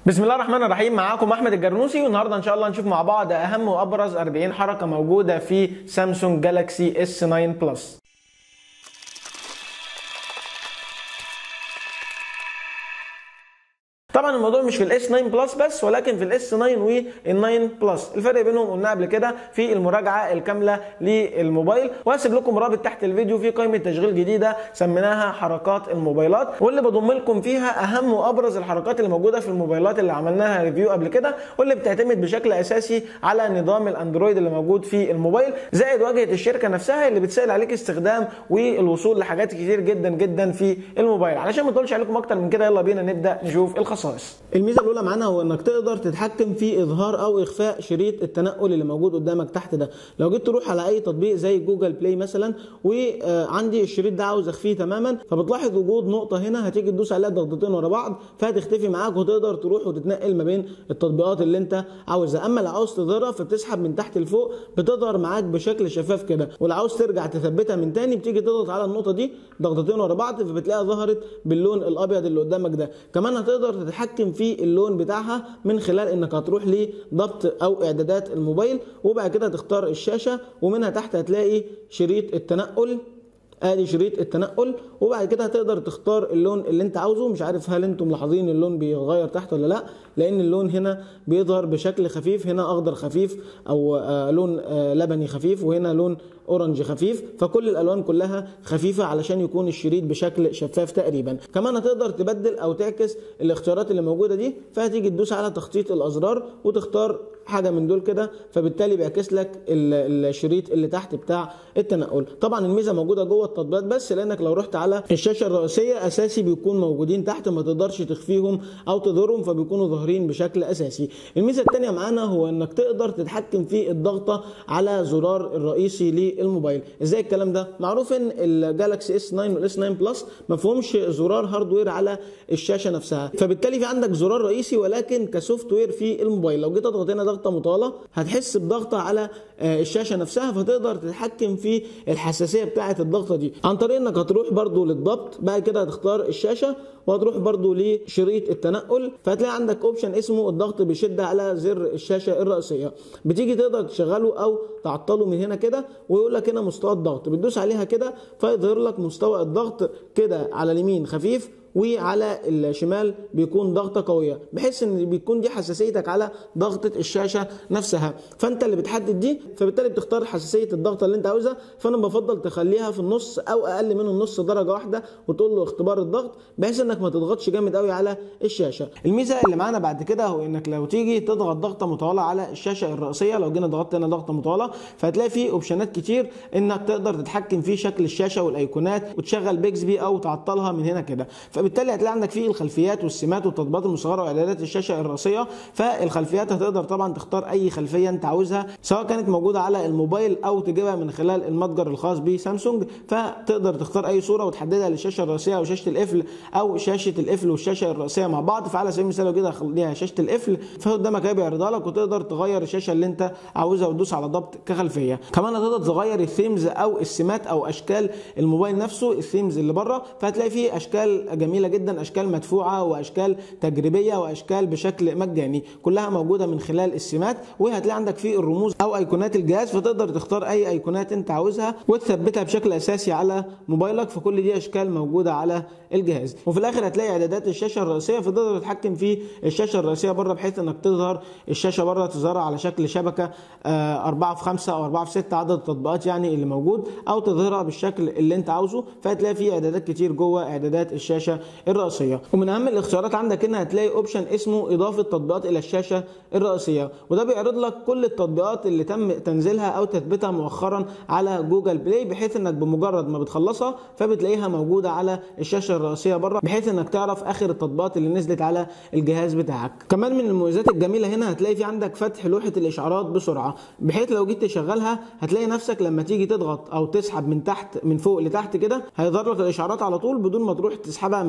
بسم الله الرحمن الرحيم معاكم احمد الجرنوسي والنهارده ان شاء الله نشوف مع بعض اهم وابرز 40 حركه موجوده في سامسونج جالاكسي اس 9 بلس طبعا الموضوع مش في الاس 9 بلس بس ولكن في الاس 9 وال 9 بلس الفرق بينهم قلنا قبل كده في المراجعه الكامله للموبايل وهسيب لكم رابط تحت الفيديو في قائمه تشغيل جديده سميناها حركات الموبايلات واللي بضم لكم فيها اهم وابرز الحركات اللي موجوده في الموبايلات اللي عملناها ريفيو قبل كده واللي بتعتمد بشكل اساسي على نظام الاندرويد اللي موجود في الموبايل زائد واجهه الشركه نفسها اللي بتسهل عليك استخدام والوصول لحاجات كتير جدا جدا في الموبايل علشان ما اطولش عليكم اكتر من كده يلا بينا نبدا نشوف الخصائص الميزه الاولى معانا هو انك تقدر تتحكم في اظهار او اخفاء شريط التنقل اللي موجود قدامك تحت ده لو جيت تروح على اي تطبيق زي جوجل بلاي مثلا وعندي الشريط ده عاوز اخفيه تماما فبتلاحظ وجود نقطه هنا هتيجي تدوس عليها ضغطتين ورا بعض فهتختفي معاك وتقدر تروح وتتنقل ما بين التطبيقات اللي انت عاوزها اما لو عاوز تظهرها فبتسحب من تحت لفوق بتظهر معاك بشكل شفاف كده ولو عاوز ترجع تثبتها من تاني بتيجي تضغط على النقطه دي ضغطتين ورا بعض فبتلاقيها ظهرت باللون الابيض اللي قدامك ده كمان هتقدر تتحكم في اللون بتاعها من خلال انك هتروح لضبط او اعدادات الموبايل وبعد كده تختار الشاشه ومنها تحت هتلاقي شريط التنقل ادي شريط التنقل وبعد كده هتقدر تختار اللون اللي انت عاوزه مش عارف هل انتم ملاحظين اللون بيتغير تحت ولا لا لان اللون هنا بيظهر بشكل خفيف هنا اخضر خفيف او آه لون آه لبني خفيف وهنا لون اورنج خفيف فكل الالوان كلها خفيفه علشان يكون الشريط بشكل شفاف تقريبا كمان هتقدر تبدل او تعكس الاختيارات اللي موجوده دي فهتيجي تدوس على تخطيط الازرار وتختار حاجه من دول كده فبالتالي بيعكس لك الشريط اللي تحت بتاع التنقل طبعا الميزه موجوده جوه التطبيقات بس لانك لو رحت على الشاشه الرئيسيه اساسي بيكون موجودين تحت ما تقدرش تخفيهم او تظهرهم فبيكونوا ظاهرين بشكل اساسي الميزه الثانيه معانا هو انك تقدر تتحكم في الضغطه على زرار الرئيسي للموبايل ازاي الكلام ده معروف ان الجالكسي اس 9 والاس 9 بلس ما فيهمش زرار هاردوير على الشاشه نفسها فبالتالي في عندك زرار رئيسي ولكن كسوفت وير في الموبايل لو جيت اضغط هنا ضغطه مطاله هتحس بضغطه على الشاشه نفسها فتقدر تتحكم في الحساسيه بتاعه الضغطه دي عن طريق انك هتروح برضو للضبط بعد كده هتختار الشاشه وهتروح برضو لشريط التنقل فهتلاقي عندك اوبشن اسمه الضغط بشده على زر الشاشه الرئيسيه بتيجي تقدر تشغله او تعطله من هنا كده ويقول لك هنا مستوى الضغط بتدوس عليها كده فيظهر لك مستوى الضغط كده على اليمين خفيف وعلى الشمال بيكون ضغطه قويه بحيث ان بيكون دي حساسيتك على ضغطه الشاشه نفسها فانت اللي بتحدد دي فبالتالي بتختار حساسيه الضغطه اللي انت عاوزها فانا بفضل تخليها في النص او اقل من النص درجه واحده وتقول له اختبار الضغط بحيث انك ما تضغطش جامد قوي على الشاشه الميزه اللي معانا بعد كده هو انك لو تيجي تضغط ضغطه مطوله على الشاشه الرئيسيه لو جينا ضغطت هنا ضغطه مطوله فهتلاقي في اوبشنات كتير انك تقدر تتحكم في شكل الشاشه والايقونات وتشغل بيكسبي او تعطلها من هنا كده فبالتالي هتلاقي عندك فيه الخلفيات والسمات والتطبيقات المصغره واعدادات الشاشه الرئيسيه فالخلفيات هتقدر طبعا تختار اي خلفيه انت عاوزها سواء كانت موجوده على الموبايل او تجيبها من خلال المتجر الخاص بسامسونج فتقدر تختار اي صوره وتحددها للشاشه الرئيسيه او شاشه القفل او شاشه القفل والشاشه الرئيسيه مع بعض فعلى سبيل المثال لو كده خليها شاشه القفل فقدامك هي بيعرضها لك وتقدر تغير الشاشه اللي انت عاوزها وتدوس على ضبط كخلفيه كمان هتقدر تغير الثيمز او السمات او اشكال الموبايل نفسه الثيمز اللي بره فهتلاقي فيه اشكال جميله جدا اشكال مدفوعه واشكال تجريبيه واشكال بشكل مجاني كلها موجوده من خلال السمات وهتلاقي عندك في الرموز او ايقونات الجهاز فتقدر تختار اي ايقونات انت عاوزها وتثبتها بشكل اساسي على موبايلك فكل دي اشكال موجوده على الجهاز وفي الاخر هتلاقي اعدادات الشاشه الرئيسيه فتقدر تتحكم في الشاشه الرئيسيه بره بحيث انك تظهر الشاشه بره تظهرها على شكل شبكه 4 في 5 او 4 في 6 عدد التطبيقات يعني اللي موجود او تظهرها بالشكل اللي انت عاوزه فهتلاقي في اعدادات كتير جوه اعدادات الشاشه الرئيسيه ومن اهم الاختيارات عندك هنا هتلاقي اوبشن اسمه اضافه تطبيقات الى الشاشه الرئيسيه وده بيعرض لك كل التطبيقات اللي تم تنزيلها او تثبيتها مؤخرا على جوجل بلاي بحيث انك بمجرد ما بتخلصها فبتلاقيها موجوده على الشاشه الرئيسيه بره بحيث انك تعرف اخر التطبيقات اللي نزلت على الجهاز بتاعك كمان من المميزات الجميله هنا هتلاقي في عندك فتح لوحه الاشعارات بسرعه بحيث لو جيت تشغلها هتلاقي نفسك لما تيجي تضغط او تسحب من تحت من فوق لتحت كده هيظهر لك الاشعارات على طول بدون ما تروح تسحبها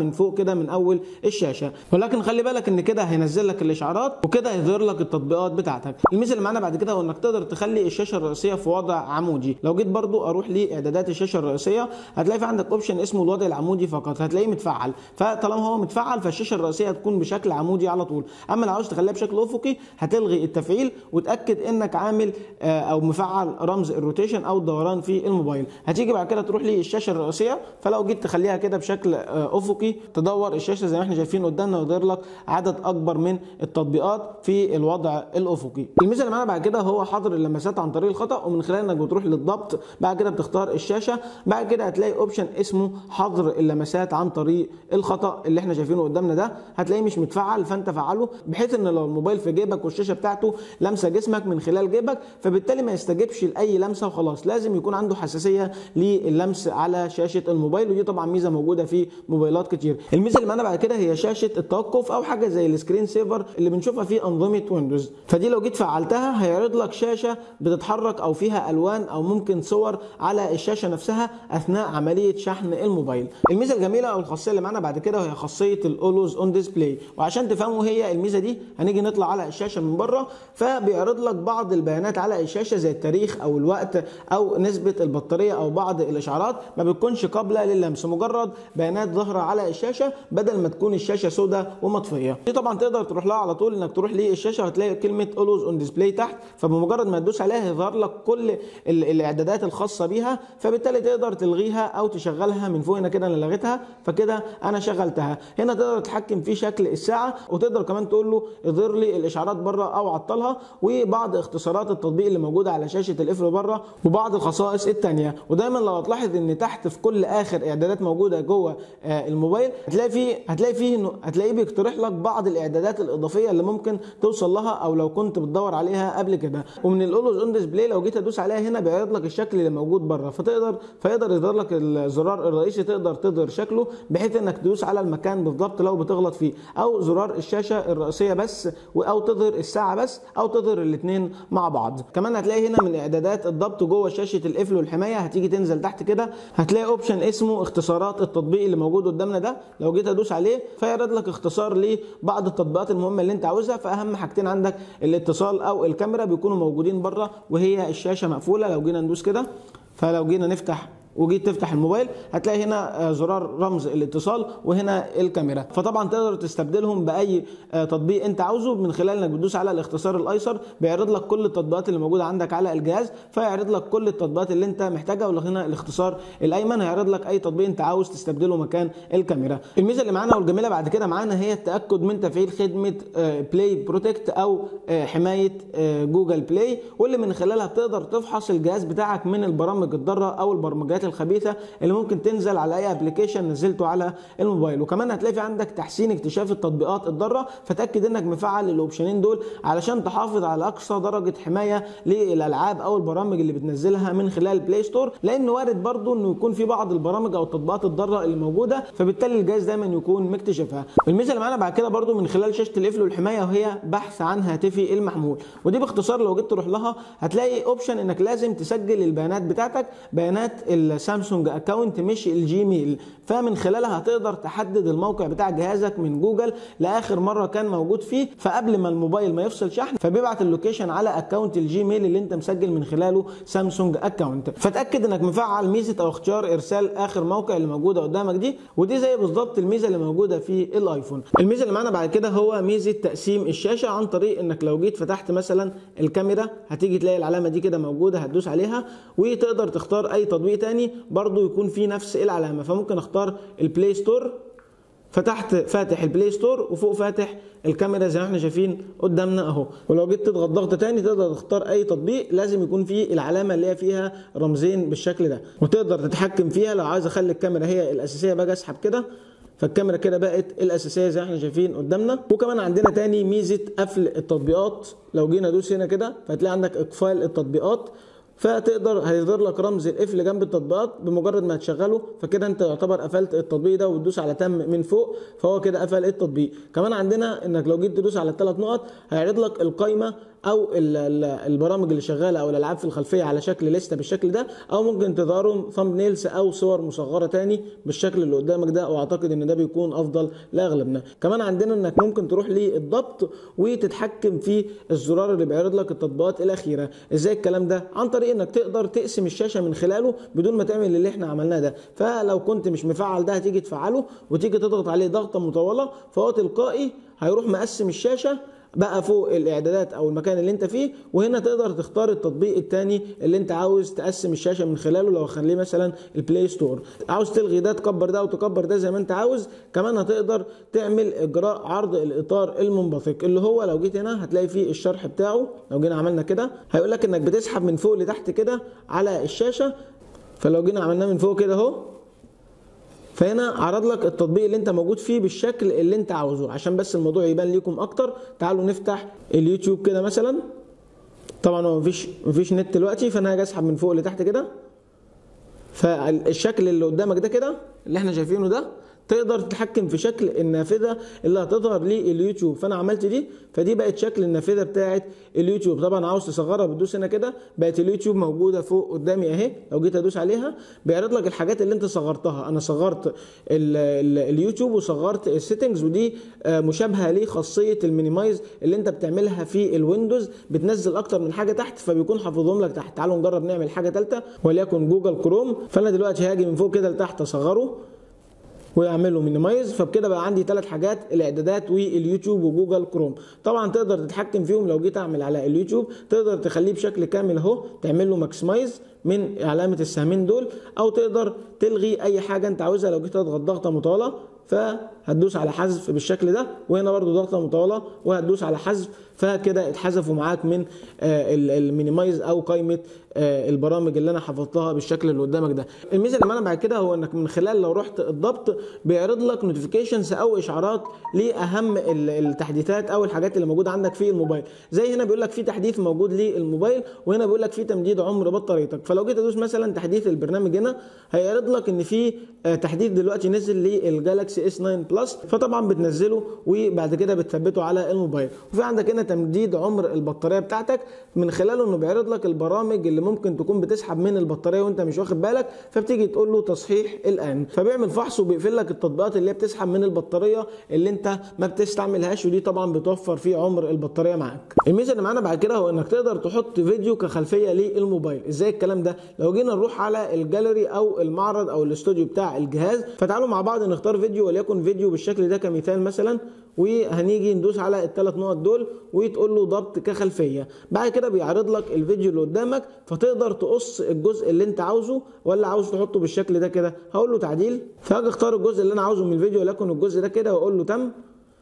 من فوق كده من اول الشاشه ولكن خلي بالك ان كده هينزل لك الاشعارات وكده هيظهر لك التطبيقات بتاعتك الميزه اللي معانا بعد كده هو انك تقدر تخلي الشاشه الرئيسيه في وضع عمودي لو جيت برضو اروح لاعدادات الشاشه الرئيسيه هتلاقي في عندك اوبشن اسمه الوضع العمودي فقط هتلاقيه متفعل فطالما هو متفعل فالشاشه الرئيسيه هتكون بشكل عمودي على طول اما لو عاوز تخليها بشكل افقي هتلغي التفعيل وتاكد انك عامل او مفعل رمز الروتيشن او الدوران في الموبايل هتيجي بعد كده تروح للشاشه الرئيسيه فلو جيت تخليها كده بشكل افقي تدور الشاشه زي ما احنا شايفين قدامنا ويظهر لك عدد اكبر من التطبيقات في الوضع الافقي الميزه اللي معانا بعد كده هو حظر اللمسات عن طريق الخطا ومن خلال انك بتروح للضبط بعد كده بتختار الشاشه بعد كده هتلاقي اوبشن اسمه حظر اللمسات عن طريق الخطا اللي احنا شايفينه قدامنا ده هتلاقيه مش متفعل فانت فعله بحيث ان لو الموبايل في جيبك والشاشه بتاعته لمسه جسمك من خلال جيبك فبالتالي ما يستجيبش لاي لمسه وخلاص لازم يكون عنده حساسيه للمس على شاشه الموبايل ودي طبعا ميزه موجوده في موبايلات كتير الميزه اللي معانا بعد كده هي شاشه التوقف او حاجه زي السكرين سيفر اللي بنشوفها في انظمه ويندوز فدي لو جيت فعلتها هيعرض لك شاشه بتتحرك او فيها الوان او ممكن صور على الشاشه نفسها اثناء عمليه شحن الموبايل الميزه الجميله او الخاصيه اللي معانا بعد كده وهي خاصيه الاولوز اون ديسبلاي وعشان تفهموا هي الميزه دي هنيجي نطلع على الشاشه من بره فبيعرض لك بعض البيانات على الشاشه زي التاريخ او الوقت او نسبه البطاريه او بعض الاشعارات ما بتكونش قابله للمس مجرد بيانات ظاهره على الشاشه بدل ما تكون الشاشه سوداء ومطفيه دي طبعا تقدر تروح لها على طول انك تروح للشاشه وهتلاقي كلمه اولوز اون ديسبلاي تحت فبمجرد ما تدوس عليها هيظهر لك كل الاعدادات الخاصه بيها فبالتالي تقدر تلغيها او تشغلها من فوق هنا كده انا لغيتها فكده انا شغلتها هنا تقدر تتحكم في شكل الساعه وتقدر كمان تقول له اظهر لي الاشعارات بره او عطلها وبعض اختصارات التطبيق اللي موجوده على شاشه القفل بره وبعض الخصائص الثانيه ودايما لو هتلاحظ ان تحت في كل اخر اعدادات موجوده جوه الموبايل هتلاقي فيه هتلاقي فيه انه هتلاقيه بيقترح لك بعض الاعدادات الاضافيه اللي ممكن توصل لها او لو كنت بتدور عليها قبل كده ومن الاولوز اون ديسبلاي لو جيت ادوس عليها هنا بيعرض لك الشكل اللي موجود بره فتقدر فيقدر يظهر لك الزرار الرئيسي تقدر تظهر شكله بحيث انك تدوس على المكان بالضبط لو بتغلط فيه او زرار الشاشه الرئيسيه بس او تظهر الساعه بس او تظهر الاثنين مع بعض كمان هتلاقي هنا من اعدادات الضبط جوه شاشه القفل والحمايه هتيجي تنزل تحت كده هتلاقي اوبشن اسمه اختصارات التطبيق اللي موجود قدامنا ده لو جيت ادوس عليه فيعرض لك اختصار لبعض التطبيقات المهمه اللي انت عاوزها فاهم حاجتين عندك الاتصال او الكاميرا بيكونوا موجودين بره وهي الشاشه مقفوله لو جينا ندوس كده فلو جينا نفتح وجيت تفتح الموبايل هتلاقي هنا زرار رمز الاتصال وهنا الكاميرا فطبعا تقدر تستبدلهم باي تطبيق انت عاوزه من خلال انك بتدوس على الاختصار الايسر بيعرض لك كل التطبيقات اللي موجوده عندك على الجهاز فيعرض لك كل التطبيقات اللي انت محتاجها وهنا الاختصار الايمن هيعرض لك اي تطبيق انت عاوز تستبدله مكان الكاميرا الميزه اللي معانا والجميله بعد كده معانا هي التاكد من تفعيل خدمه بلاي بروتكت او حمايه جوجل بلاي واللي من خلالها بتقدر تفحص الجهاز بتاعك من البرامج الضاره او البرمجيات الخبيثه اللي ممكن تنزل على اي ابلكيشن نزلته على الموبايل وكمان هتلاقي في عندك تحسين اكتشاف التطبيقات الضاره فتاكد انك مفعل الاوبشنين دول علشان تحافظ على اقصى درجه حمايه للالعاب او البرامج اللي بتنزلها من خلال بلاي ستور لان وارد برضو انه يكون في بعض البرامج او التطبيقات الضاره اللي موجوده فبالتالي الجهاز دايما يكون مكتشفها الميزه اللي معانا بعد كده برضو من خلال شاشه القفل والحمايه وهي بحث عن هاتفي المحمول ودي باختصار لو جيت تروح لها هتلاقي اوبشن انك لازم تسجل البيانات بتاعتك بيانات السامسونج اكونت مش الجيميل فمن خلالها هتقدر تحدد الموقع بتاع جهازك من جوجل لاخر مره كان موجود فيه فقبل ما الموبايل ما يفصل شحن فبيبعت اللوكيشن على اكونت الجيميل اللي انت مسجل من خلاله سامسونج اكونت فتاكد انك مفعل ميزه او اختيار ارسال اخر موقع اللي موجوده قدامك دي ودي زي بالظبط الميزه اللي موجوده في الايفون الميزه اللي معانا بعد كده هو ميزه تقسيم الشاشه عن طريق انك لو جيت فتحت مثلا الكاميرا هتيجي تلاقي العلامه دي كده موجوده هتدوس عليها وتقدر تختار اي تطبيق تاني برضو يكون فيه نفس العلامه فممكن اختار البلاي ستور فتحت فاتح البلاي ستور وفوق فاتح الكاميرا زي ما احنا شايفين قدامنا اهو ولو جيت تضغط ضغطه تاني تقدر تختار اي تطبيق لازم يكون فيه العلامه اللي هي فيها رمزين بالشكل ده وتقدر تتحكم فيها لو عايز اخلي الكاميرا هي الاساسيه باجي اسحب كده فالكاميرا كده بقت الاساسيه زي ما احنا شايفين قدامنا وكمان عندنا تاني ميزه قفل التطبيقات لو جينا ندوس هنا كده فهتلاقي عندك اقفال التطبيقات فتقدر هيظهر لك رمز القفل جنب التطبيقات بمجرد ما تشغله فكده انت يعتبر قفلت التطبيق ده وتدوس على تم من فوق فهو كده قفل التطبيق كمان عندنا انك لو جيت تدوس على الثلاث نقط هيعرض لك القائمه او ال- ال- البرامج اللي شغاله او الالعاب في الخلفيه على شكل لسته بالشكل ده او ممكن تظهرهم ثامب او صور مصغره تاني بالشكل اللي قدامك ده واعتقد ان ده بيكون افضل لاغلبنا كمان عندنا انك ممكن تروح للضبط وتتحكم في الزرار اللي بيعرض لك التطبيقات الاخيره ازاي الكلام ده عن طريق انك تقدر تقسم الشاشه من خلاله بدون ما تعمل اللي احنا عملناه ده فلو كنت مش مفعل ده هتيجي تفعله وتيجي تضغط عليه ضغطه مطوله فهو تلقائي هيروح مقسم الشاشه بقى فوق الاعدادات او المكان اللي انت فيه وهنا تقدر تختار التطبيق الثاني اللي انت عاوز تقسم الشاشه من خلاله لو اخليه مثلا البلاي ستور عاوز تلغي ده تكبر ده وتكبر ده زي ما انت عاوز كمان هتقدر تعمل اجراء عرض الاطار المنبثق اللي هو لو جيت هنا هتلاقي فيه الشرح بتاعه لو جينا عملنا كده هيقول لك انك بتسحب من فوق لتحت كده على الشاشه فلو جينا عملناه من فوق كده اهو فهنا عرض لك التطبيق اللي انت موجود فيه بالشكل اللي انت عاوزه عشان بس الموضوع يبان ليكم اكتر تعالوا نفتح اليوتيوب كده مثلا طبعا هو مفيش مفيش نت دلوقتي فانا هاجي اسحب من فوق لتحت كده فالشكل اللي قدامك ده كده اللي احنا شايفينه ده تقدر تتحكم في شكل النافذه اللي هتظهر لليوتيوب فانا عملت دي فدي بقت شكل النافذه بتاعه اليوتيوب طبعا عاوز تصغرها بتدوس هنا كده بقت اليوتيوب موجوده فوق قدامي اهي لو جيت ادوس عليها بيعرض لك الحاجات اللي انت صغرتها انا صغرت ال ال اليوتيوب وصغرت السيتنجز ودي آه، مشابهه لخاصيه المينيمايز اللي انت بتعملها في الويندوز بتنزل اكتر من حاجه تحت فبيكون حافظهم لك تحت تعالوا نجرب نعمل حاجه ثالثه وليكن جوجل كروم فانا دلوقتي هاجي من فوق كده لتحت اصغره ويعمل له مينيمايز فبكده بقى عندي ثلاث حاجات الاعدادات واليوتيوب وجوجل كروم طبعا تقدر تتحكم فيهم لو جيت اعمل على اليوتيوب تقدر تخليه بشكل كامل اهو تعمل له ماكسمايز من علامه السهمين دول او تقدر تلغي اي حاجه انت عاوزها لو جيت تضغط ضغطه مطوله فهتدوس على حذف بالشكل ده وهنا برضو ضغطه مطوله وهتدوس على حذف فكده اتحذفوا معاك من آه، ال- المينيمايز او قائمه آه، البرامج اللي انا حفظتها بالشكل اللي قدامك ده الميزه اللي معانا بعد كده هو انك من خلال لو رحت الضبط بيعرض لك نوتيفيكيشنز او اشعارات لاهم ال- التحديثات او الحاجات اللي موجوده عندك في الموبايل زي هنا بيقول لك في تحديث موجود للموبايل وهنا بيقول لك في تمديد عمر بطاريتك فلو جيت ادوس مثلا تحديث البرنامج هنا هيعرض لك ان في آه، تحديث دلوقتي نزل للجالكسي اس 9 بلس فطبعا بتنزله وبعد كده بتثبته على الموبايل وفي عندك هنا تمديد عمر البطاريه بتاعتك من خلاله انه بيعرض لك البرامج اللي ممكن تكون بتسحب من البطاريه وانت مش واخد بالك فبتيجي تقول له تصحيح الان فبيعمل فحص وبيقفل لك التطبيقات اللي هي بتسحب من البطاريه اللي انت ما بتستعملهاش ودي طبعا بتوفر في عمر البطاريه معاك الميزه اللي معانا بعد كده هو انك تقدر تحط فيديو كخلفيه للموبايل ازاي الكلام ده لو جينا نروح على الجاليري او المعرض او الاستوديو بتاع الجهاز فتعالوا مع بعض نختار فيديو وليكن فيديو بالشكل ده كمثال مثلا وهنيجي ندوس على الثلاث نقط دول وتقول له ضبط كخلفيه بعد كده بيعرض لك الفيديو اللي قدامك فتقدر تقص الجزء اللي انت عاوزه ولا عاوز تحطه بالشكل ده كده هقول له تعديل فاجي اختار الجزء اللي انا عاوزه من الفيديو وليكن الجزء ده كده واقول له تم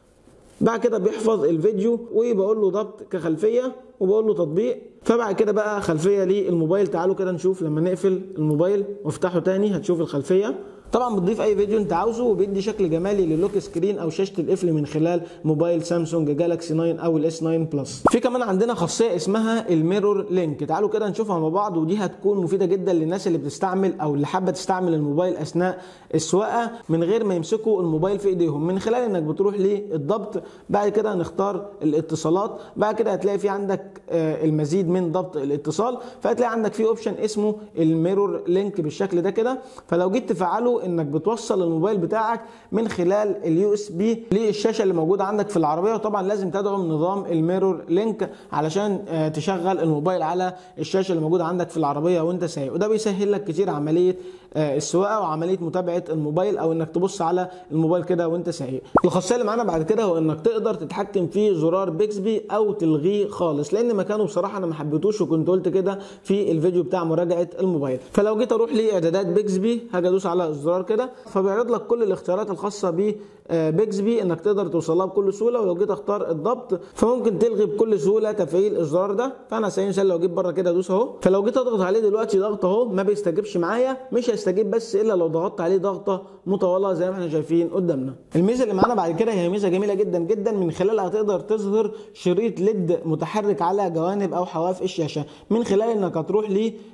بعد كده بيحفظ الفيديو وبقول له ضبط كخلفيه وبقول له تطبيق فبعد كده بقى خلفيه للموبايل تعالوا كده نشوف لما نقفل الموبايل وافتحه تاني هتشوف الخلفيه طبعا بتضيف اي فيديو انت عاوزه وبيدي شكل جمالي للوك سكرين او شاشه القفل من خلال موبايل سامسونج جالاكسي 9 او الاس 9 بلس في كمان عندنا خاصيه اسمها الميرور لينك تعالوا كده نشوفها مع بعض ودي هتكون مفيده جدا للناس اللي بتستعمل او اللي حابه تستعمل الموبايل اثناء السواقه من غير ما يمسكوا الموبايل في ايديهم من خلال انك بتروح للضبط بعد كده نختار الاتصالات بعد كده هتلاقي في عندك آه، المزيد من ضبط الاتصال فهتلاقي عندك في اوبشن اسمه الميرور لينك بالشكل ده كده فلو جيت تفعله انك بتوصل الموبايل بتاعك من خلال اليو اس بي للشاشه اللي موجوده عندك في العربيه وطبعا لازم تدعم نظام الميرور لينك علشان آه، تشغل الموبايل على الشاشه اللي موجوده عندك في العربيه وانت سايق وده بيسهل لك كتير عمليه آه، السواقه وعمليه متابعه الموبايل او انك تبص على الموبايل كده وانت سايق الخاصيه اللي معانا بعد كده هو انك تقدر تتحكم في زرار بيكسبي او تلغيه خالص لان مكانه بصراحه انا ما حبيتوش وكنت قلت كده في الفيديو بتاع مراجعه الموبايل فلو جيت اروح لاعدادات بيكسبي هاجي ادوس على الزرار كده فبيعرض لك كل الاختيارات الخاصه ب بيكسبي انك تقدر توصلها بكل سهوله ولو جيت اختار الضبط فممكن تلغي بكل سهوله تفعيل الزرار ده فانا على سبيل المثال لو جيت بره كده ادوس اهو فلو جيت اضغط عليه دلوقتي ضغط اهو ما بيستجيبش معايا مش هيستجيب بس الا لو ضغطت عليه ضغطه مطوله زي ما احنا شايفين قدامنا الميزه اللي معانا بعد كده هي ميزه جميله جدا جدا من خلالها تقدر تظهر شريط ليد متحرك على جوانب او حواف الشاشه من خلال انك هتروح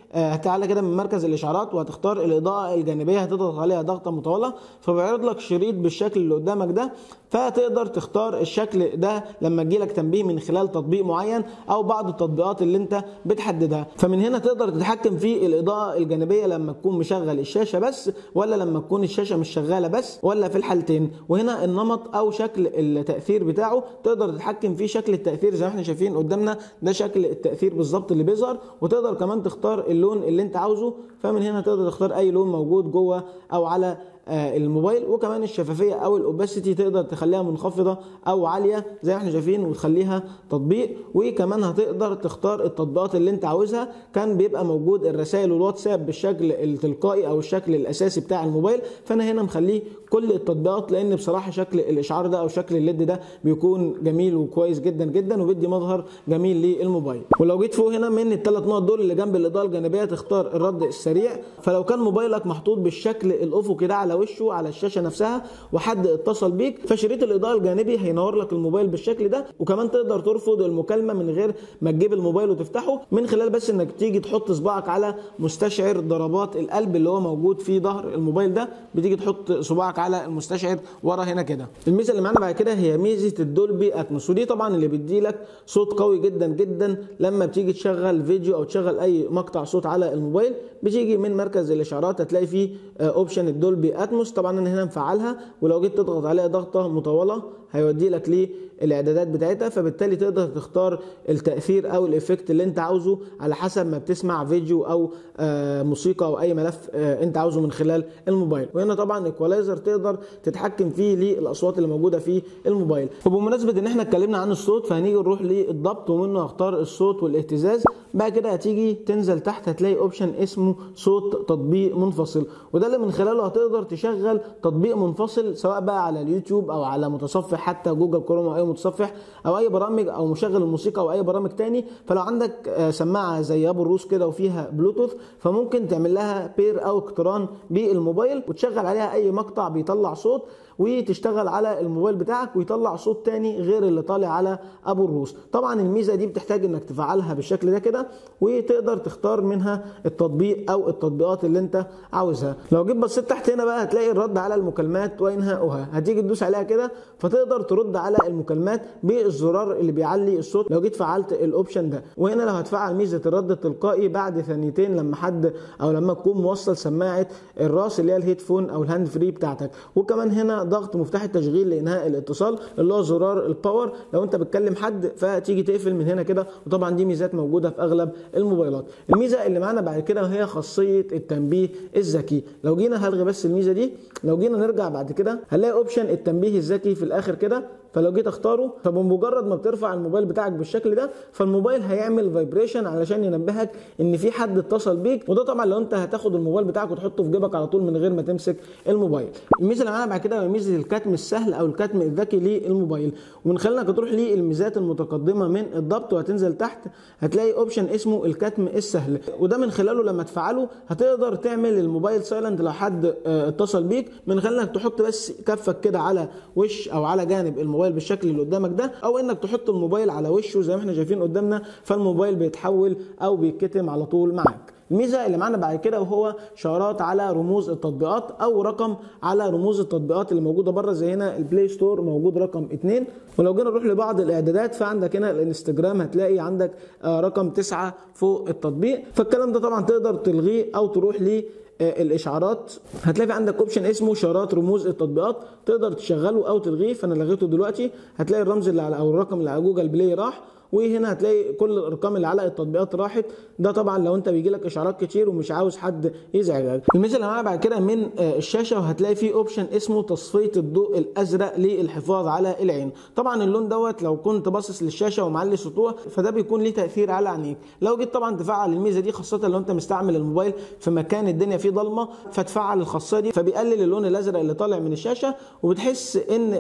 آه تعالى كده من مركز الاشعارات وهتختار الاضاءه الجانبيه هتضغط عليها ضغطه مطوله فبيعرض لك شريط بالشكل اللي قدامك ده فتقدر تختار الشكل ده لما تجيلك تنبيه من خلال تطبيق معين او بعض التطبيقات اللي انت بتحددها فمن هنا تقدر تتحكم في الاضاءه الجانبيه لما تكون مشغل الشاشه بس ولا لما تكون الشاشه مش شغاله بس ولا في الحالتين وهنا النمط او شكل التاثير بتاعه تقدر تتحكم فيه شكل التاثير زي ما احنا شايفين قدامنا ده شكل التاثير بالظبط اللي بيظهر وتقدر كمان تختار اللون اللي انت عاوزه فمن هنا تقدر تختار اي لون موجود جوه او على الموبايل وكمان الشفافيه او الاوباسيتي تقدر تخليها منخفضه او عاليه زي ما احنا شايفين وتخليها تطبيق وكمان هتقدر تختار التطبيقات اللي انت عاوزها كان بيبقى موجود الرسائل والواتساب بالشكل التلقائي او الشكل الاساسي بتاع الموبايل فانا هنا مخليه كل التطبيقات لان بصراحه شكل الاشعار ده او شكل الليد ده بيكون جميل وكويس جدا جدا وبيدي مظهر جميل للموبايل ولو جيت فوق هنا من الثلاث نقط دول اللي جنب الاضاءه الجانبيه تختار الرد السريع فلو كان موبايلك محطوط بالشكل الافقي ده على وشه على الشاشه نفسها وحد اتصل بيك فشريط الاضاءه الجانبي هينور لك الموبايل بالشكل ده وكمان تقدر ترفض المكالمه من غير ما تجيب الموبايل وتفتحه من خلال بس انك تيجي تحط صباعك على مستشعر ضربات القلب اللي هو موجود في ظهر الموبايل ده بتيجي تحط صباعك على المستشعر ورا هنا كده الميزه اللي معانا بعد كده هي ميزه الدولبي اتموس ودي طبعا اللي بيدي لك صوت قوي جدا جدا لما بتيجي تشغل فيديو او تشغل اي مقطع صوت على الموبايل بتيجي من مركز الاشعارات هتلاقي فيه اوبشن الدولبي اتموس طبعا انا هنا مفعلها ولو جيت تضغط عليها ضغطه مطوله هيودي لك للاعدادات بتاعتها فبالتالي تقدر تختار التاثير او الايفكت اللي انت عاوزه على حسب ما بتسمع فيديو او موسيقى او اي ملف انت عاوزه من خلال الموبايل وهنا طبعا ايكولايزر تقدر تتحكم فيه للاصوات اللي موجوده في الموبايل وبمناسبه ان احنا اتكلمنا عن الصوت فهنيجي نروح للضبط ومنه هختار الصوت والاهتزاز بعد كده هتيجي تنزل تحت هتلاقي اوبشن اسمه صوت تطبيق منفصل وده اللي من خلاله هتقدر تشغل تطبيق منفصل سواء بقى على اليوتيوب او على متصفح حتى جوجل كروم او اي متصفح او اي برامج او مشغل الموسيقى او اي برامج تاني فلو عندك سماعه زي ابو الروس كده وفيها بلوتوث فممكن تعمل لها بير او اقتران بالموبايل وتشغل عليها اي مقطع بيطلع صوت وتشتغل على الموبايل بتاعك ويطلع صوت تاني غير اللي طالع على ابو الروس طبعا الميزه دي بتحتاج انك تفعلها بالشكل ده كده وتقدر تختار منها التطبيق او التطبيقات اللي انت عاوزها لو جيت بصيت تحت هنا بقى هتلاقي الرد على المكالمات وانهاؤها هتيجي تدوس عليها كده فتقدر ترد على المكالمات بالزرار اللي بيعلي الصوت لو جيت فعلت الاوبشن ده وهنا لو هتفعل ميزه الرد التلقائي بعد ثانيتين لما حد او لما تكون موصل سماعه الراس اللي هي الهيدفون او الهاند فري بتاعتك وكمان هنا ضغط مفتاح التشغيل لانهاء الاتصال اللي هو زرار الباور لو انت بتكلم حد فتيجي تقفل من هنا كده وطبعا دي ميزات موجوده في اغلب الموبايلات الميزه اللي معانا بعد كده هي خاصيه التنبيه الذكي لو جينا هلغي بس الميزه دي لو جينا نرجع بعد كده هنلاقي اوبشن التنبيه الذكي في الاخر كده فلو جيت اختاره فبمجرد ما بترفع الموبايل بتاعك بالشكل ده فالموبايل هيعمل فايبريشن علشان ينبهك ان في حد اتصل بيك وده طبعا لو انت هتاخد الموبايل بتاعك وتحطه في جيبك على طول من غير ما تمسك الموبايل الميزه اللي معانا بعد كده هي ميزه الكتم السهل او الكتم الذكي للموبايل ومن خلالك تروح للميزات المتقدمه من الضبط وهتنزل تحت هتلاقي اوبشن اسمه الكتم السهل وده من خلاله لما تفعله هتقدر تعمل الموبايل سايلنت لو حد اتصل بيك من خلالك تحط بس كفك كده على وش او على جانب الموبايل بالشكل اللي قدامك ده او انك تحط الموبايل على وشه زي ما احنا شايفين قدامنا فالموبايل بيتحول او بيتكتم على طول معاك الميزه اللي معانا بعد كده وهو شعارات على رموز التطبيقات او رقم على رموز التطبيقات اللي موجوده بره زي هنا البلاي ستور موجود رقم 2 ولو جينا نروح لبعض الاعدادات فعندك هنا الانستجرام هتلاقي عندك رقم 9 فوق التطبيق فالكلام ده طبعا تقدر تلغيه او تروح ليه الاشعارات هتلاقي عندك اوبشن اسمه اشارات رموز التطبيقات تقدر تشغله او تلغيه فانا لغيته دلوقتي هتلاقي الرمز اللي على او الرقم اللي على جوجل بلاي راح وهنا هتلاقي كل الارقام اللي على التطبيقات راحت ده طبعا لو انت بيجي لك اشعارات كتير ومش عاوز حد يزعجك الميزه اللي معانا بعد كده من الشاشه وهتلاقي فيه اوبشن اسمه تصفيه الضوء الازرق للحفاظ على العين طبعا اللون دوت لو كنت باصص للشاشه ومعلي سطوع فده بيكون ليه تاثير على عينيك لو جيت طبعا تفعل الميزه دي خاصه لو انت مستعمل الموبايل في مكان الدنيا فيه ضلمه فتفعل الخاصيه دي فبيقلل اللون الازرق اللي طالع من الشاشه وبتحس ان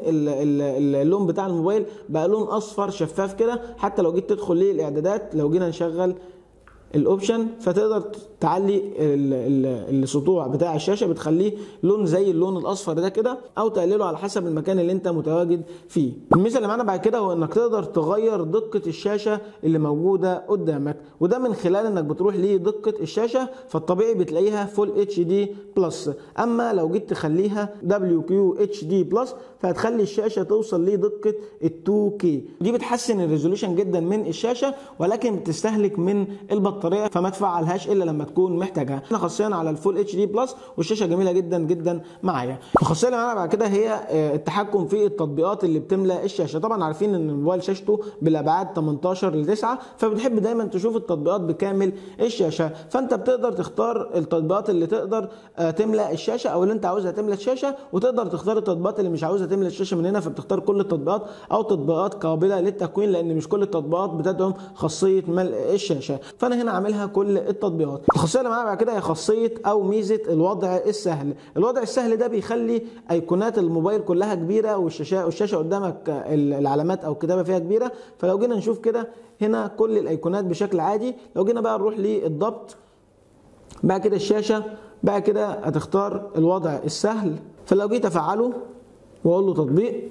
اللون بتاع الموبايل بقى لون اصفر شفاف كده حتى لو جيت تدخل ليه الاعدادات لو جينا نشغل الاوبشن فتقدر تعلي السطوع بتاع الشاشه بتخليه لون زي اللون الاصفر ده كده او تقلله على حسب المكان اللي انت متواجد فيه الميزه اللي معانا بعد كده هو انك تقدر تغير دقه الشاشه اللي موجوده قدامك وده من خلال انك بتروح لدقه الشاشه فالطبيعي بتلاقيها فول اتش دي بلس اما لو جيت تخليها دبليو كيو اتش دي بلس فهتخلي الشاشه توصل لدقه ال 2 كي دي بتحسن الريزولوشن جدا من الشاشه ولكن بتستهلك من البطاريه فما تفعلهاش الا لما تكون محتاجها احنا خاصيا على الفول اتش دي بلس والشاشه جميله جدا جدا معايا الخاصيه اللي معانا بعد كده هي التحكم في التطبيقات اللي بتملى الشاشه طبعا عارفين ان الموبايل شاشته بالابعاد 18 ل 9 فبتحب دايما تشوف التطبيقات بكامل الشاشه فانت بتقدر تختار التطبيقات اللي تقدر تملى الشاشه او اللي انت عاوزها تملى الشاشه وتقدر تختار التطبيقات اللي مش عاوزها تملى الشاشه من هنا فبتختار كل التطبيقات او تطبيقات قابله للتكوين لان مش كل التطبيقات بتدعم خاصيه ملء الشاشه فانا هنا عاملها كل التطبيقات الخاصيه اللي معانا بعد كده هي خاصيه او ميزه الوضع السهل الوضع السهل ده بيخلي ايقونات الموبايل كلها كبيره والشاشه والشاشه قدامك العلامات او الكتابه فيها كبيره فلو جينا نشوف كده هنا كل الايقونات بشكل عادي لو جينا بقى نروح للضبط بقى كده الشاشه بقى كده هتختار الوضع السهل فلو جيت افعله واقول له تطبيق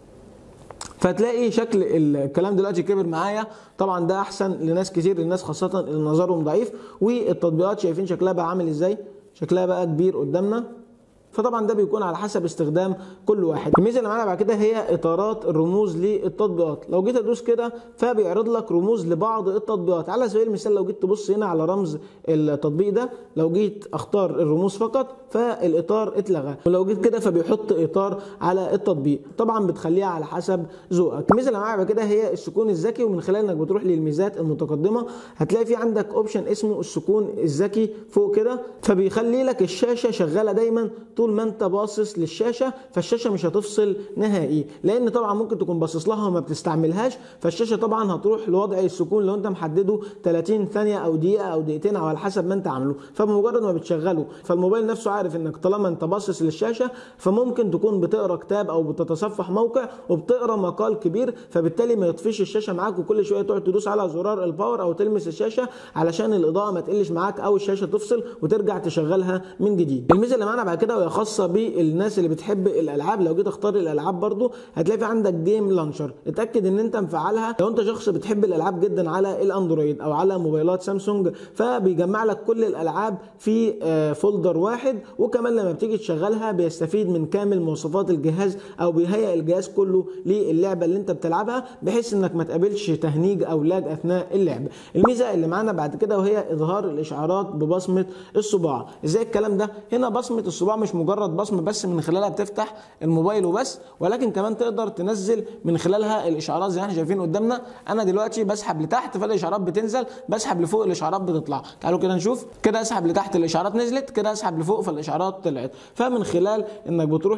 فتلاقي شكل الكلام دلوقتي كبر معايا طبعا ده احسن لناس كتير للناس خاصه اللي نظرهم ضعيف والتطبيقات شايفين شكلها بقى عامل ازاي شكلها بقى كبير قدامنا فطبعا ده بيكون على حسب استخدام كل واحد الميزه اللي معانا بعد كده هي اطارات الرموز للتطبيقات لو جيت ادوس كده فبيعرض لك رموز لبعض التطبيقات على سبيل المثال لو جيت تبص هنا على رمز التطبيق ده لو جيت اختار الرموز فقط فالاطار اتلغى ولو جيت كده فبيحط اطار على التطبيق طبعا بتخليها على حسب ذوقك الميزه اللي معايا بعد كده هي السكون الذكي ومن خلال انك بتروح للميزات المتقدمه هتلاقي في عندك اوبشن اسمه السكون الذكي فوق كده فبيخلي لك الشاشه شغاله دايما طول ما انت باصص للشاشه فالشاشه مش هتفصل نهائي لان طبعا ممكن تكون باصص لها وما بتستعملهاش فالشاشه طبعا هتروح لوضع السكون لو انت محدده 30 ثانيه او دقيقه او دقيقتين او على حسب ما انت عامله فبمجرد ما بتشغله فالموبايل نفسه عارف انك طالما انت باصص للشاشه فممكن تكون بتقرا كتاب او بتتصفح موقع وبتقرا مقال كبير فبالتالي ما يطفيش الشاشه معاك وكل شويه تقعد تدوس على زرار الباور او تلمس الشاشه علشان الاضاءه ما تقلش معاك او الشاشه تفصل وترجع تشغلها من جديد الميزه اللي معانا بعد كده وهي خاصه بالناس اللي بتحب الالعاب لو جيت اختار الالعاب برضو هتلاقي في عندك جيم لانشر اتاكد ان انت مفعلها لو انت شخص بتحب الالعاب جدا على الاندرويد او على موبايلات سامسونج فبيجمع لك كل الالعاب في فولدر واحد وكمان لما بتيجي تشغلها بيستفيد من كامل مواصفات الجهاز او بيهيئ الجهاز كله للعبه اللي انت بتلعبها بحيث انك ما تقابلش تهنيج او لاج اثناء اللعب الميزه اللي معانا بعد كده وهي اظهار الاشعارات ببصمه الصباع ازاي الكلام ده هنا بصمه الصباع مش مجرد بصمه بس من خلالها بتفتح الموبايل وبس ولكن كمان تقدر تنزل من خلالها الاشعارات زي ما احنا شايفين قدامنا انا دلوقتي بسحب لتحت فالاشعارات بتنزل بسحب لفوق الاشعارات بتطلع تعالوا كده نشوف كده اسحب لتحت الاشعارات نزلت كده اسحب لفوق فالاشعارات طلعت فمن خلال انك بتروح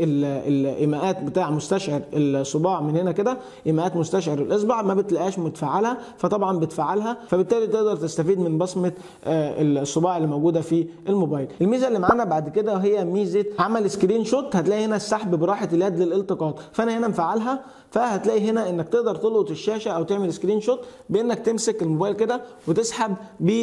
للايماءات بتاع مستشعر الصباع من هنا كده ايماءات مستشعر الاصبع ما بتلاقيهاش متفعله فطبعا بتفعلها فبالتالي تقدر تستفيد من بصمه الصباع اللي موجوده في الموبايل الميزه اللي معانا بعد كده هي ميزه عمل سكرين شوت هتلاقي هنا السحب براحه اليد للالتقاط فانا هنا مفعلها فهتلاقي هنا انك تقدر تلقط الشاشه او تعمل سكرين شوت بانك تمسك الموبايل كده وتسحب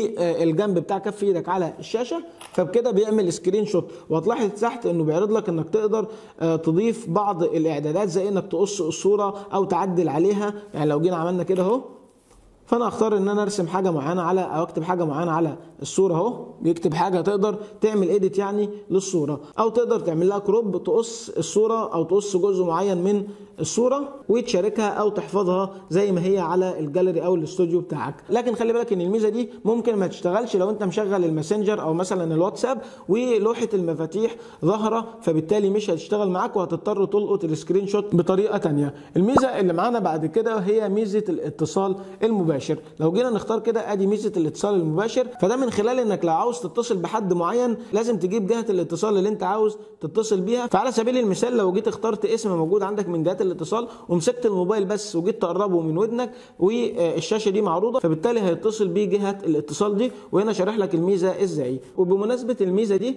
بالجنب بتاع كف ايدك على الشاشه فبكده بيعمل سكرين شوت وهتلاحظ تحت انه بيعرض لك انك تقدر تضيف بعض الاعدادات زي انك تقص الصوره او تعدل عليها يعني لو جينا عملنا كده اهو فانا اختار ان انا ارسم حاجه معينه على او اكتب حاجه معينه على الصوره اهو بيكتب حاجه تقدر تعمل ايديت يعني للصوره او تقدر تعمل لها كروب تقص الصوره او تقص جزء معين من الصوره وتشاركها او تحفظها زي ما هي على الجاليري او الاستوديو بتاعك لكن خلي بالك ان الميزه دي ممكن ما تشتغلش لو انت مشغل الماسنجر او مثلا الواتساب ولوحه المفاتيح ظاهره فبالتالي مش هتشتغل معاك وهتضطر تلقط السكرين شوت بطريقه ثانيه الميزه اللي معانا بعد كده هي ميزه الاتصال المباشر لو جينا نختار كده ادي ميزه الاتصال المباشر فده من خلال انك لو عاوز تتصل بحد معين لازم تجيب جهه الاتصال اللي انت عاوز تتصل بيها فعلى سبيل المثال لو جيت اخترت اسم موجود عندك من جهات الاتصال ومسكت الموبايل بس وجيت تقربه من ودنك والشاشه دي معروضه فبالتالي هيتصل بيه جهه الاتصال دي وهنا شارح لك الميزه ازاي وبمناسبه الميزه دي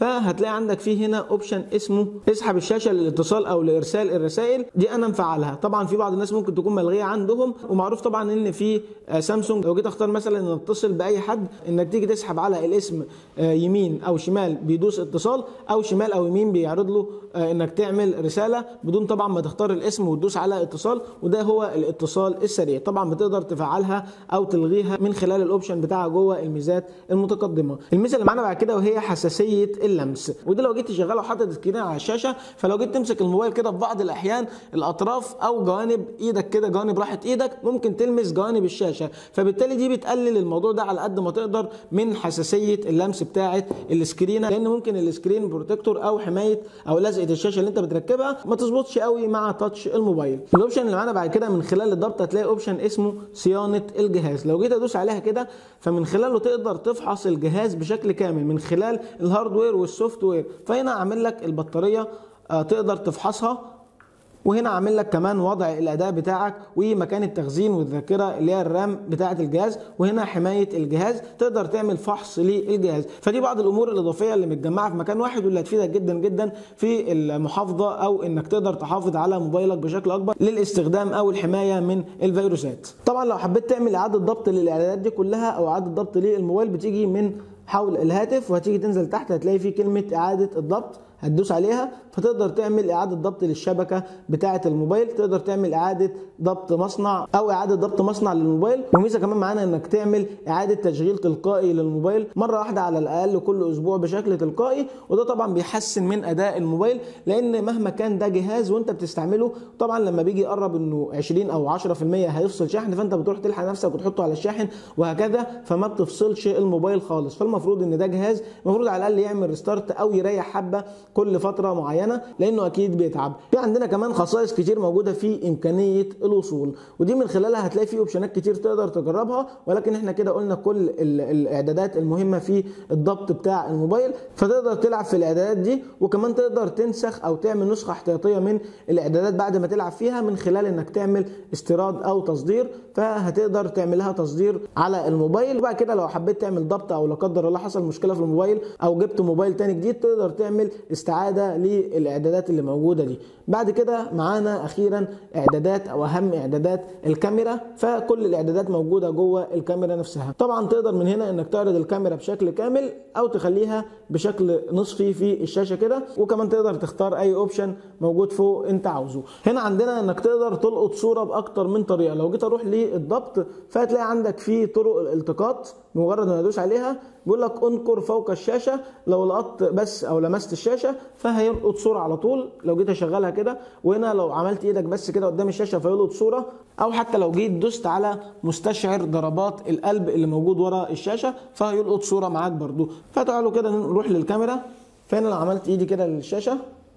فهتلاقي عندك فيه هنا اوبشن اسمه اسحب الشاشه للاتصال او لارسال الرسائل دي انا مفعلها طبعا في بعض الناس ممكن تكون ملغيه عندهم ومعروف طبعا ان في سامسونج لو جيت اختار مثلا ان اتصل باي حد انك تيجي تسحب على الاسم يمين او شمال بيدوس اتصال او شمال او يمين بيعرض له انك تعمل رساله بدون طبعا ما تختار الاسم وتدوس على اتصال وده هو الاتصال السريع طبعا بتقدر تفعلها او تلغيها من خلال الاوبشن بتاعها جوه الميزات المتقدمه الميزه اللي معانا بعد كده وهي حساسيه اللمس ودي لو جيت تشغلها وحاطط سكرين على الشاشه فلو جيت تمسك الموبايل كده في بعض الاحيان الاطراف او جوانب ايدك كده جوانب راحه ايدك ممكن تلمس جوانب الشاشه فبالتالي دي بتقلل الموضوع ده على قد ما تقدر من حساسيه اللمس بتاعه السكرين لان ممكن السكرين بروتكتور او حمايه او لزقه الشاشه اللي انت بتركبها ما تظبطش قوي مع تاتش الموبايل الاوبشن اللي معانا بعد كده من خلال الضبط هتلاقي اوبشن اسمه صيانه الجهاز لو جيت ادوس عليها كده فمن خلاله تقدر تفحص الجهاز بشكل كامل من خلال الهاردوير والسوفت وير فهنا عامل لك البطاريه تقدر تفحصها وهنا عامل لك كمان وضع الاداء بتاعك ومكان التخزين والذاكره اللي هي الرام بتاعه الجهاز وهنا حمايه الجهاز تقدر تعمل فحص للجهاز فدي بعض الامور الاضافيه اللي متجمعه في مكان واحد واللي هتفيدك جدا جدا في المحافظه او انك تقدر تحافظ على موبايلك بشكل اكبر للاستخدام او الحمايه من الفيروسات طبعا لو حبيت تعمل اعاده ضبط للاعدادات دي كلها او اعاده ضبط للموبايل بتيجي من حول الهاتف وهتيجي تنزل تحت هتلاقي فيه كلمه اعاده الضبط هتدوس عليها فتقدر تعمل اعاده ضبط للشبكه بتاعه الموبايل تقدر تعمل اعاده ضبط مصنع او اعاده ضبط مصنع للموبايل وميزه كمان معانا انك تعمل اعاده تشغيل تلقائي للموبايل مره واحده على الاقل كل اسبوع بشكل تلقائي وده طبعا بيحسن من اداء الموبايل لان مهما كان ده جهاز وانت بتستعمله طبعا لما بيجي يقرب انه 20 او 10% هيفصل شحن فانت بتروح تلحق نفسك وتحطه على الشاحن وهكذا فما بتفصلش الموبايل خالص فالمفروض ان ده جهاز المفروض على الاقل يعمل ريستارت او يريح حبه كل فتره معينه لانه اكيد بيتعب في عندنا كمان خصائص كتير موجوده في امكانيه الوصول ودي من خلالها هتلاقي في اوبشنات كتير تقدر تجربها ولكن احنا كده قلنا كل الاعدادات المهمه في الضبط بتاع الموبايل فتقدر تلعب في الاعدادات دي وكمان تقدر تنسخ او تعمل نسخه احتياطيه من الاعدادات بعد ما تلعب فيها من خلال انك تعمل استيراد او تصدير فهتقدر تعمل لها تصدير على الموبايل وبعد كده لو حبيت تعمل ضبط او لا قدر الله حصل مشكله في الموبايل او جبت موبايل تاني جديد تقدر تعمل استعاده للاعدادات اللي موجوده دي بعد كده معانا اخيرا اعدادات او اهم اعدادات الكاميرا فكل الاعدادات موجوده جوه الكاميرا نفسها طبعا تقدر من هنا انك تعرض الكاميرا بشكل كامل او تخليها بشكل نصفي في الشاشه كده وكمان تقدر تختار اي اوبشن موجود فوق انت عاوزه هنا عندنا انك تقدر تلقط صوره باكتر من طريقه لو جيت اروح للضبط فهتلاقي عندك في طرق الالتقاط بمجرد ما ادوس عليها بيقول لك انكر فوق الشاشه لو لقطت بس او لمست الشاشه فهيلقط صوره على طول لو جيت اشغلها كده وهنا لو عملت ايدك بس كده قدام الشاشه فيلقط صوره او حتى لو جيت دوست على مستشعر ضربات القلب اللي موجود ورا الشاشه فهيلقط صوره معاك برضو فتعالوا كده نروح للكاميرا فهنا لو عملت ايدي كده للشاشه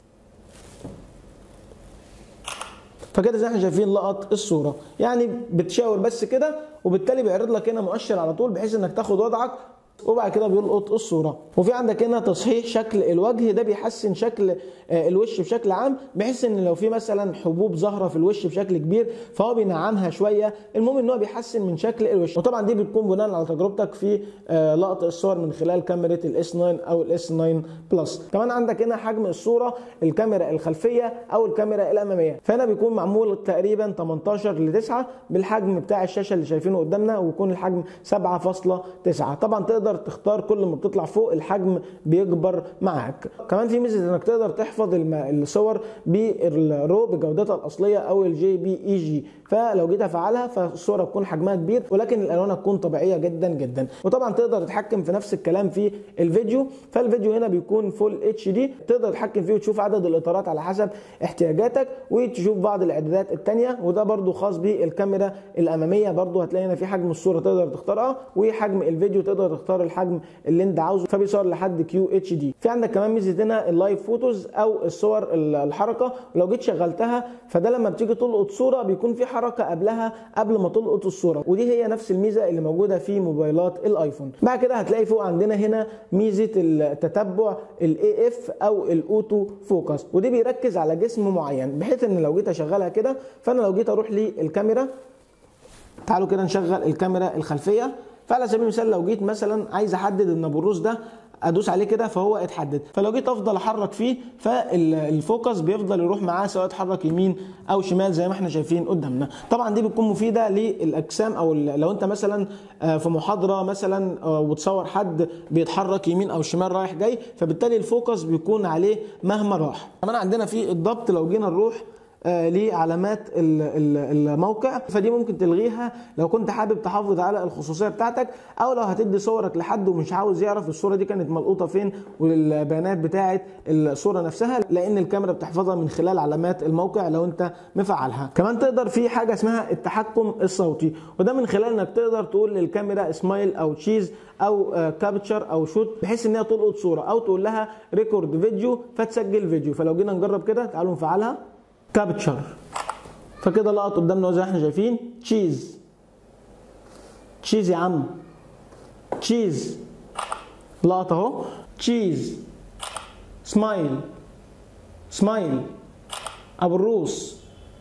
فكده زي ما احنا شايفين لقط الصوره يعني بتشاور بس كده وبالتالي بيعرض لك هنا مؤشر على طول بحيث انك تاخد وضعك وبعد كده بيلقط الصوره وفي عندك هنا تصحيح شكل الوجه ده بيحسن شكل الوش بشكل عام بحيث ان لو في مثلا حبوب ظاهره في الوش بشكل كبير فهو بينعمها شويه المهم ان هو بيحسن من شكل الوش وطبعا دي بتكون بناء على تجربتك في لقط الصور من خلال كاميرا الاس 9 او الاس 9 بلس كمان عندك هنا حجم الصوره الكاميرا الخلفيه او الكاميرا الاماميه فهنا بيكون معمول تقريبا 18 ل 9 بالحجم بتاع الشاشه اللي شايفينه قدامنا ويكون الحجم 7.9 طبعا تقدر تختار كل ما بتطلع فوق الحجم بيكبر معاك كمان في ميزه انك تقدر تحفظ الصور بالرو بجودتها الاصليه او الجي بي اي جي فلو جيت افعلها فالصوره تكون حجمها كبير ولكن الالوان تكون طبيعيه جدا جدا وطبعا تقدر تتحكم في نفس الكلام في الفيديو فالفيديو هنا بيكون فول اتش دي تقدر تتحكم فيه وتشوف عدد الاطارات على حسب احتياجاتك وتشوف بعض الاعدادات الثانيه وده برده خاص بالكاميرا الاماميه برده هتلاقي هنا في حجم الصوره تقدر تختارها وحجم الفيديو تقدر تختار الحجم اللي انت عاوزه فبيصور لحد كيو اتش دي في عندك كمان ميزه هنا اللايف فوتوز او الصور الحركه ولو جيت شغلتها فده لما بتيجي تلقط صوره بيكون في حركه قبلها قبل ما تلقط الصوره ودي هي نفس الميزه اللي موجوده في موبايلات الايفون بعد كده هتلاقي فوق عندنا هنا ميزه التتبع الاي اف او الاوتو فوكس ودي بيركز على جسم معين بحيث ان لو جيت اشغلها كده فانا لو جيت اروح للكاميرا تعالوا كده نشغل الكاميرا الخلفيه فعلى سبيل المثال لو جيت مثلا عايز احدد ان ابو الروس ده ادوس عليه كده فهو اتحدد فلو جيت افضل احرك فيه فالفوكس بيفضل يروح معاه سواء اتحرك يمين او شمال زي ما احنا شايفين قدامنا طبعا دي بتكون مفيده للاجسام او لو انت مثلا في محاضره مثلا وتصور حد بيتحرك يمين او شمال رايح جاي فبالتالي الفوكس بيكون عليه مهما راح كمان عندنا في الضبط لو جينا نروح آه لعلامات الموقع فدي ممكن تلغيها لو كنت حابب تحافظ على الخصوصيه بتاعتك او لو هتدي صورك لحد ومش عاوز يعرف الصوره دي كانت ملقوطه فين والبيانات بتاعه الصوره نفسها لان الكاميرا بتحفظها من خلال علامات الموقع لو انت مفعلها كمان تقدر في حاجه اسمها التحكم الصوتي وده من خلال انك تقدر تقول للكاميرا سمايل او تشيز او كابتشر او شوت بحيث ان هي تلقط صوره او تقول لها ريكورد فيديو فتسجل فيديو فلو جينا نجرب كده تعالوا نفعلها كابتشر فكده لقط قدامنا زي ما احنا شايفين تشيز تشيز يا عم تشيز لقط اهو تشيز سمايل سمايل ابو الروس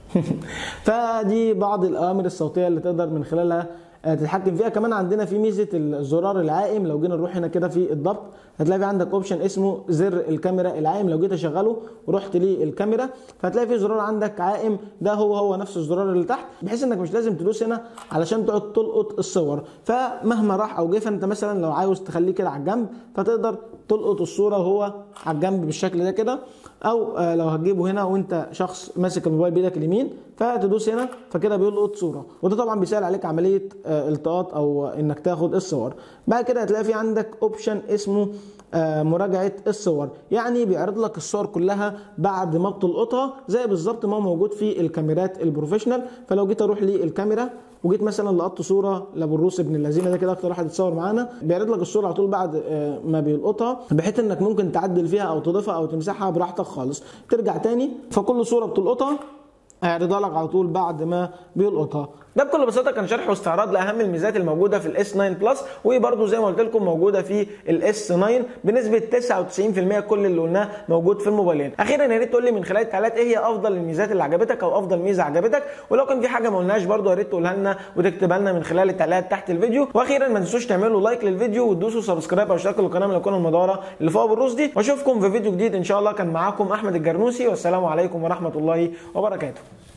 فدي بعض الاوامر الصوتيه اللي تقدر من خلالها تتحكم فيها كمان عندنا في ميزه الزرار العائم لو جينا نروح هنا كده في الضبط هتلاقي في عندك اوبشن اسمه زر الكاميرا العائم لو جيت اشغله ورحت للكاميرا فهتلاقي في زرار عندك عائم ده هو هو نفس الزرار اللي تحت بحيث انك مش لازم تدوس هنا علشان تقعد تلقط الصور فمهما راح او جه فانت مثلا لو عاوز تخليه كده على الجنب فتقدر تلقط الصوره وهو على الجنب بالشكل ده كده او لو هتجيبه هنا وانت شخص ماسك الموبايل بايدك اليمين فتدوس هنا فكده بيلقط صوره وده طبعا بيسهل عليك عمليه التقاط او انك تاخد الصور بعد كده هتلاقي في عندك اوبشن اسمه مراجعه الصور يعني بيعرض لك الصور كلها بعد ما بتلقطها زي بالظبط ما هو موجود في الكاميرات البروفيشنال فلو جيت اروح للكاميرا وجيت مثلا لقطت صوره لابو الروس ابن اللذينه ده كده اكتر واحد اتصور معانا بيعرض لك الصوره على طول بعد ما بيلقطها بحيث انك ممكن تعدل فيها او تضيفها او تمسحها براحتك خالص ترجع تاني فكل صوره بتلقطها هيعرضها لك على طول بعد ما بيلقطها ده بكل بساطه كان شرح واستعراض لاهم الميزات الموجوده في الاس 9 بلس وبرده زي ما قلت لكم موجوده في الاس 9 بنسبه 99% كل اللي قلناه موجود في الموبايلين اخيرا يا ريت تقول لي من خلال التعليقات ايه هي افضل الميزات اللي عجبتك او افضل ميزه عجبتك ولو كان في حاجه ما قلناهاش برده يا ريت تقولها لنا وتكتبها لنا من خلال التعليقات تحت الفيديو واخيرا ما تنسوش تعملوا لايك للفيديو وتدوسوا سبسكرايب او اشتراك للقناه من القناه المدوره اللي فوق بالروس دي واشوفكم في فيديو جديد ان شاء الله كان معاكم احمد الجرنوسي والسلام عليكم ورحمه الله وبركاته